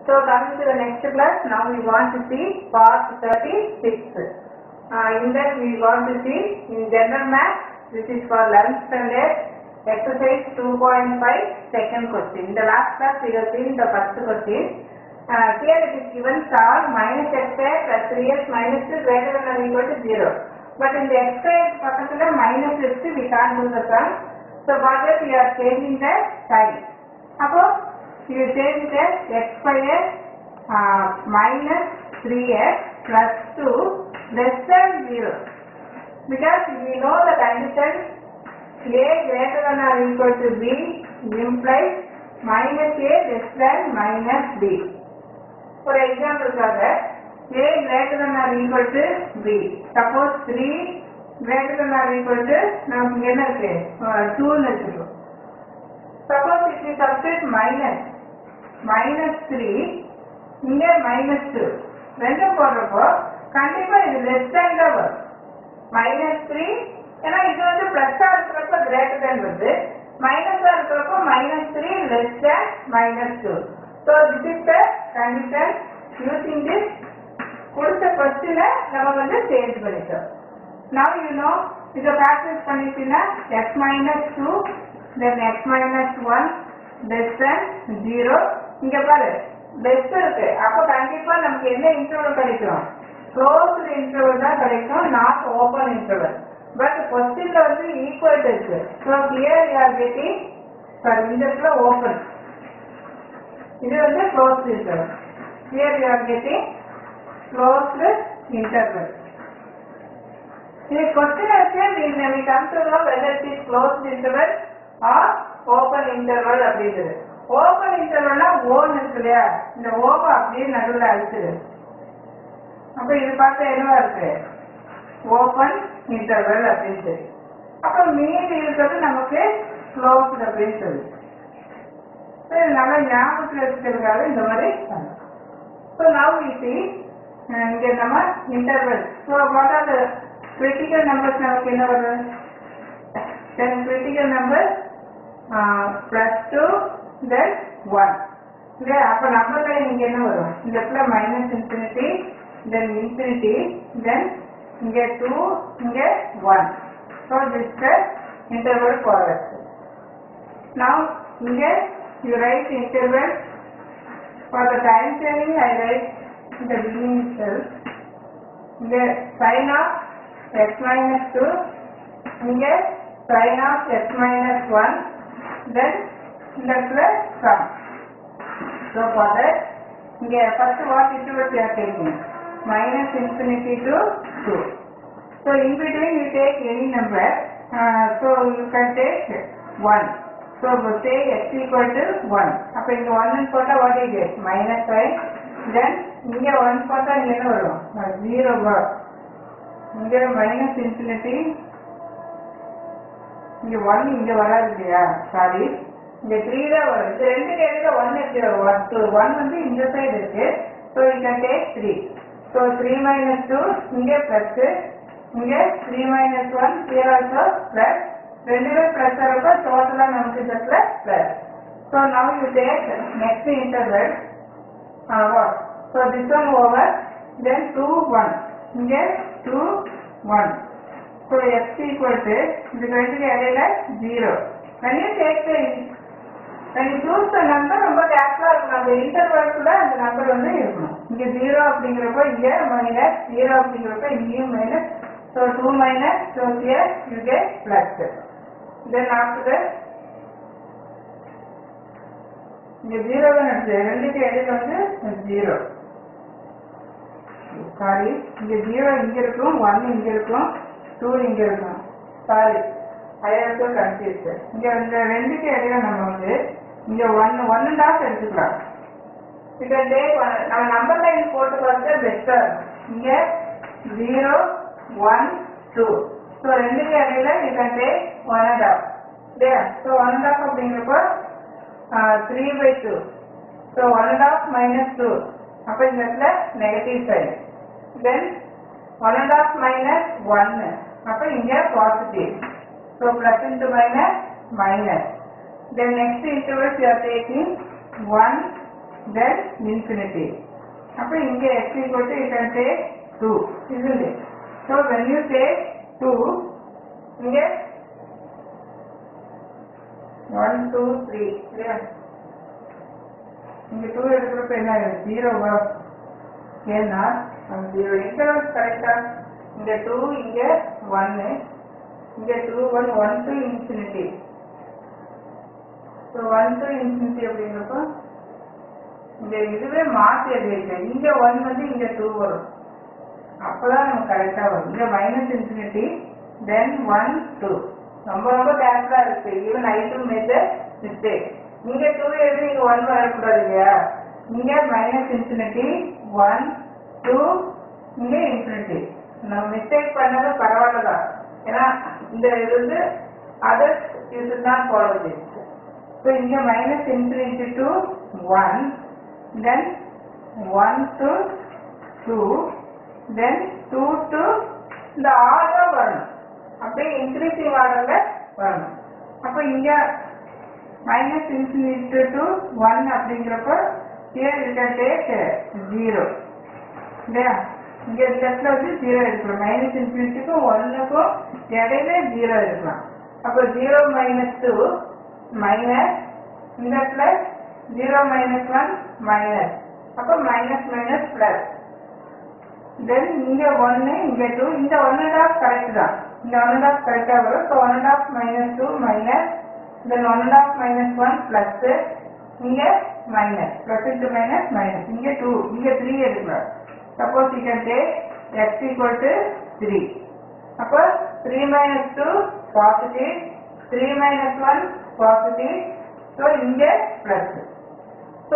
So coming to the next class, now we want to see part 36. Uh, in that we want to see in general math, this is for 11th standard, exercise 2.5, second question. In the last class, we have seen the first question. Uh, here it is given solve minus x square plus 3x minus 2 greater than or equal to 0. But in the x square பக்கத்துல minus இருக்கு, we can't do the sum. So for that we are changing the sign. அப்போ you change the x square uh, minus 3x plus 2 less than 0. Because we know the condition a greater than or equal to b implies minus a less than minus b. For example, a greater than or equal to b. Suppose 3 greater than or equal to நமக்கு இங்க என்ன இருக்கு 2 னு இருக்கு Suppose if we substitute minus minus 3 இங்க minus 2 ரெண்டும் போடுறப்போ கண்டிப்பா இது less than தான் வரும் minus 3 ஏன்னா இது வந்து பிளஸ்ஸா இருக்கிறப்ப கிரேட்டர் தேன் வருது மைனஸா இருக்கிறப்போ minus three less than minus two so this is the condition using this கொடுத்த கொஸ்டினை நம்ம வந்து சேஞ்ச் பண்ணிட்டோம் நவ் யூ நோ இதை ப்ராக்டிஸ் பண்ணிட்டீங்கன்னா x minus two then x minus one less than zero இங்க பாரு லெஸ் இருக்கு அப்போ கண்டிப்பா நமக்கு என்ன இன்டர்வல் கிடைக்கும் க்ளோஸ்டு இன்டர்வல் தான் கிடைக்கும் நாட் ஓப்பன் இன்டர்வல் பட் கொஸ்டின்ல வந்து ஈக்குவல் இருக்கு so here you are getting sorry இந்த இடத்துல ஓப்பன் இது வந்து closed interval here you are getting closed interval இது கொஸ்டின் வச்சு we we come to know whether it is closed interval or open interval அப்படின்றது ஓப்பன் இன்டர்வல்னா ஓன் இருக்கு இல்லையா இந்த ஓவை அப்படியே நடுவில் அழிச்சிரு அப்ப இது பார்த்தா என்னவா இருக்கு ஓப்பன் இன்டர்வல் அப்படின்னு சொல்லி அப்ப மீதி இருக்கிறது நமக்கு க்ளோஸ்ட் அப்படின்னு சொல்லி So, இது நல்லா ஞாபகத்தில் இருக்கிறதுக்காக இந்த மாதிரி பண்ணலாம் ஸோ நவ் வி சி இங்க நம்ம interval so what are the critical numbers நமக்கு என்ன வரும் then critical number plus two then one இல்லையா அப்போ நம்பர்கள் இங்க என்ன வரும் இந்த இடத்துல minus infinity then infinity then இங்க டூ இங்க one so this the interval forward Now, here you write interval. For the time saving, I write in the beginning itself. Here, sin of x minus 2. Here, sin of x minus 1. Then, the plus sum. So, for that, here, first what interval you are taking? Minus infinity to 2. So, in between you take any number. Uh, so, you can take 1. So, say x equal to 1. அப்ப இங்க 1 போட்டா what is it? Minus 5. Then, இங்க 1 போட்டா இங்க என்ன வரும்? 0 வரும். இங்க minus infinity. இங்க 1 இங்க வராது இல்லையா? சாரி. இங்க 3 தான் வரும். இது ரெண்டு கேட்கல 1 எப்படி வரும்? 1, 2. 1 வந்து இந்த சைடு இருக்கு. So, you can take 3. So, 3 minus 2, இங்க plus. இங்க 3 minus 1, here also plus. ரெண்டுமே பிளஸ் வரப்ப டோட்டலா நமக்கு இந்த plus plus so now you take next interval what so this one over then two one இங்கே two one so x equal to இது ரெண்டுக்கு இடையில zero when you take the when you choose the number ரொம்ப கேர்ஃபுல்லா இருக்கணும் அந்த இன்டர்வல்குள்ள அந்த number வந்து இருக்கணும் இங்க ஜீரோ அப்படிங்கிறப்ப இங்க மைனஸ் ஜீரோ அப்படிங்கிறப்ப இங்கேயும் minus so two minus so here you get plus then after that இங்க ஜீரோ தான் எடுத்து ரெண்டுக்கு இடையில வந்து ஜீரோ சாரி இங்க ஜீரோ இங்க இருக்கும் ஒன் இங்க இருக்கும் டூ இங்க இருக்கும் சாரி ஐயாயிரத்தோ கன்ஃபியூஸ் இங்க இந்த ரெண்டுக்கு இடையில நம்ம வந்து இங்க ஒன் ஒன் அண்ட் ஹாஃப் எடுத்துக்கலாம் இங்க டே நம்ம நம்பர் லைன் போட்டு பார்த்தா பெஸ்டா இருக்கும் இங்க ஜீரோ ஒன் டூ ஸோ ரெண்டுக்கு இடையில you can take one and half இல்லையா ஸோ ஒன் அண்ட் ஆஃப் அப்படிங்கிறப்போ three by two so one and half minus two அப்போ இந்த இடத்துல negative side then one and half minus ஒன்னு அப்போ இங்கே positive so plus into minus minus then next intervals you are taking one then infinity. அப்போ இங்கே x equal to you can take 2 isn't it? So when you take 2 இங்கே 1 2 3 இல்லையா இங்க 2 எடுக்கிறப்ப என்ன ஆகுது 0 வா ஏன்னா அந்த 0 இன்டர்வல்ஸ் கரெக்டா இங்க 2 இங்க 1 இங்க 2 1 1 to infinity so one to infinity அப்படிங்கிறப்போ இந்த இதுவே மாற்றி எழுதிருக்கேன் இங்க ஒன் வந்து இங்க டூ வரும் அப்பதான் நமக்கு கரெக்டா வரும் இங்க minus infinity then one two ரொம்ப ரொம்ப கேர்ஃபுல்லா இருக்கு even I do make mistake இங்க டூ எழுதி இங்க ஒன் வரக்கூடாது இல்லையா இங்க மைனஸ் இன்ஃபினிட்டி ஒன் டூ இங்க இன்ஃபினிட்டி நம்ம மிஸ்டேக் பண்ணது பரவாயில்ல தான் ஏன்னா இந்த இது வந்து அதர்ஸ் இது தான் ஃபாலோ திஸ் So இங்க minus infinity to 1, then 1 to 2, then 2 to இந்த ஆர்டர் வரணும் அப்படியே இன்க்ரீசிங் ஆர்டர்ல வரணும் அப்போ இங்க மைனஸ் இன்ஃபினிட்டி டு ஒன் அப்படிங்கிறப்ப here you can take zero இல்லையா இங்க இடத்துல வந்து ஜீரோ எடுக்கணும் மைனஸ் இன்ஃபினிட்டிக்கும் ஒன்னுக்கும் இடையில ஜீரோ எடுக்கலாம் அப்போ ஜீரோ மைனஸ் டூ மைனஸ் இந்த plus zero minus one minus அப்போ மைனஸ் மைனஸ் பிளஸ் தென் இங்க ஒன்னு இங்க டூ இந்த ஒன் அண்ட் ஆஃப் கரெக்ட் தான் இந்த ஒன் அண்ட் ஆஃப் கரெக்டா வரும் so one and half minus two minus then one and half minus one plus இங்க minus plus into minus minus இங்க டூ இங்க த்ரீ எடுக்கலாம் suppose you can take x equal to three அப்போ three minus two positive three minus one positive so இங்கே plus so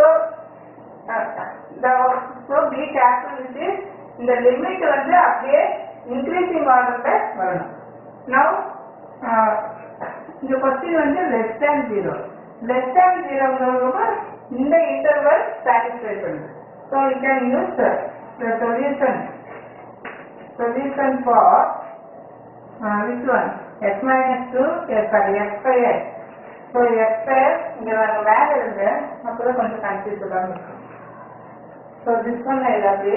so be careful with இந்த limit வந்து அப்படியே increasing ஆர்டர்ல வரணும் நவ் இந்த கொஸ்டின் வந்து லெஸ் தேன் ஜீரோ லெஸ் தேன் ஜீரோங்கிறவங்க இந்த இன்டர்வல் சாட்டிஸ்ஃபை பண்ணுது so you can use the solution solution for which one x minus two sorry x by x so x by x இங்கே நாங்கள் மேலே இருந்து அப்போதான் கொஞ்சம் கன்ஃபியூஸ் இல்லாமல் இருக்கும் ஸோ திஸ் ஒன் ஏதாவது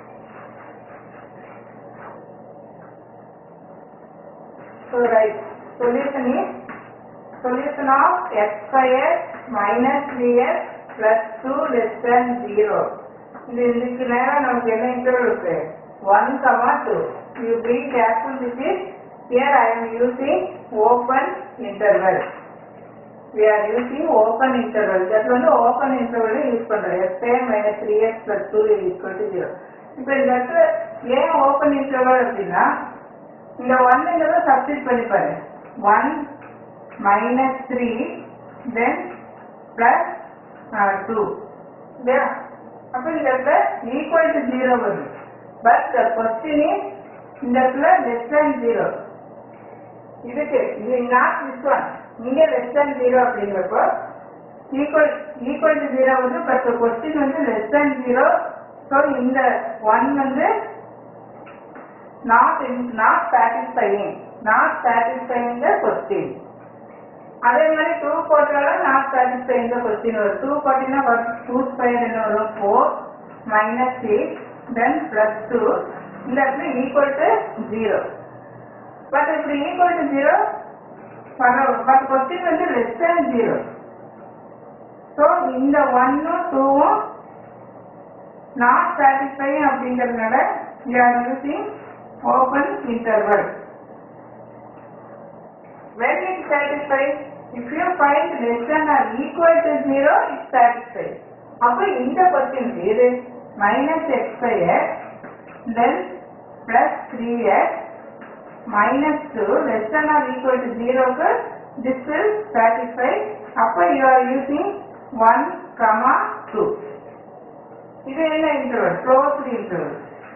So right, solution is solution of x square minus 3x plus 2 less than 0. இது இதுக்கு நேரம் நமக்கு என்ன இன்டர்வல் இருக்கு 1 comma 2. You be careful with it. Here I am using open interval. We are using open interval. That வந்து open interval யூஸ் பண்றோம் x square minus 3x plus 2 is equal to 0. இப்போ இந்த இடத்துல ஏன் open interval அப்படின்னா இந்த ஒன்னுங்கிறத சப்ஸ்டிட் பண்ணி பாரு one minus three then plus two இல்லையா அப்போ இந்த இடத்துல ஈக்குவல் டு ஜீரோ வருது பட் த கொஸ்டின் இந்த இடத்துல லெஸ் தேன் ஜீரோ இதுக்கு இது நாட் திஸ் ஒன் இங்கே லெஸ் தேன் ஜீரோ அப்படிங்கிறப்போ ஈக்குவல் ஈக்குவல் டு ஜீரோ வந்து பட் கொஸ்டின் வந்து லெஸ் தேன் ஜீரோ ஸோ இந்த ஒன் வந்து not in, not satisfying not satisfying the question அதே மாதிரி டூ போட்டாலும் நாட் சாட்டிஸ்ஃபைங் த கொஸ்டின் வரும் டூ போட்டீங்கன்னா டூ ஸ்கொயர் என்ன வரும் four minus six then plus two இந்த இடத்துல ஈக்குவல் டு ஜீரோ பட் இப்படி equal to zero but question வந்து லெஸ் தேன் ஜீரோ ஸோ இந்த ஒன்னும் டூவும் நாட் சாட்டிஸ்ஃபைங் அப்படிங்கிறதுனால you are using open interval. When it satisfies, if you find less than or equal to 0, it satisfies. அப்போ இந்த கொஸ்டின் இது minus x square then plus three x minus two less than or equal to ஜீரோக்கு this will satisfy அப்போ you are using one comma two இது என்ன interval closed interval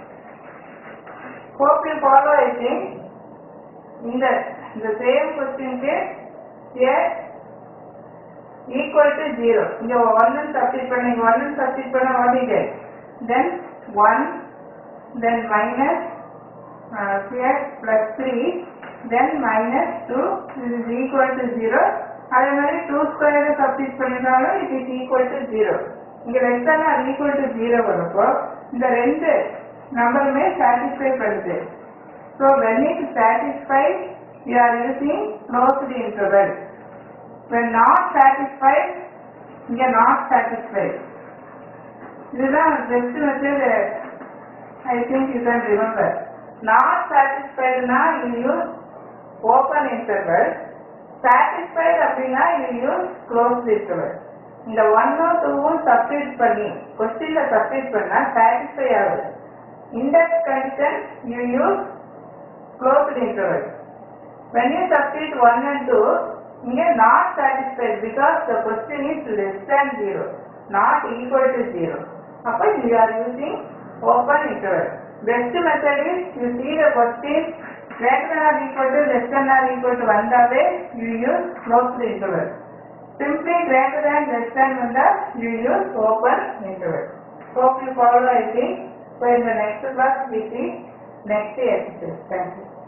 hope you follow I think in the the same question ke here equal to 0 இங்க 1 ன்னு substitute பண்ண இங்க 1 ன்னு substitute பண்ண what is it then 1 then minus uh, here plus 3 then minus 2 this is equal to 0 அதே மாதிரி 2 square substitute பண்ணினாலும் it is equal to 0 இங்க less than or equal to zero வரப்போ இந்த ரெண்டு நம்பருமே சாட்டிஸ்ஃபை பண்ணுது so when it satisfy you are using closed interval when not satisfied இங்க not satisfied இதுதான் best method I think you can remember நாட் சாட்டிஸ்ஃபைடுனா you use open interval satisfied அப்படின்னா யூ யூஸ் க்ளோஸ் இன்டர்வல் இந்த ஒன்னும் டூவும் substitute பண்ணி கொஸ்டின்ல சப்ஸ்டிட் பண்ணா சாட்டிஸ்ஃபை ஆகுது இந்த condition you use closed interval when you substitute 1 and 2 here not satisfied because the question is less than 0 not equal to 0 அப்போ you are using open interval best method is you see the question greater than or equal to less than or equal to வந்தாவே you use closed interval simply greater than less than வந்தா you use open interval hope you follow I think so in the next class we see next exercise thank you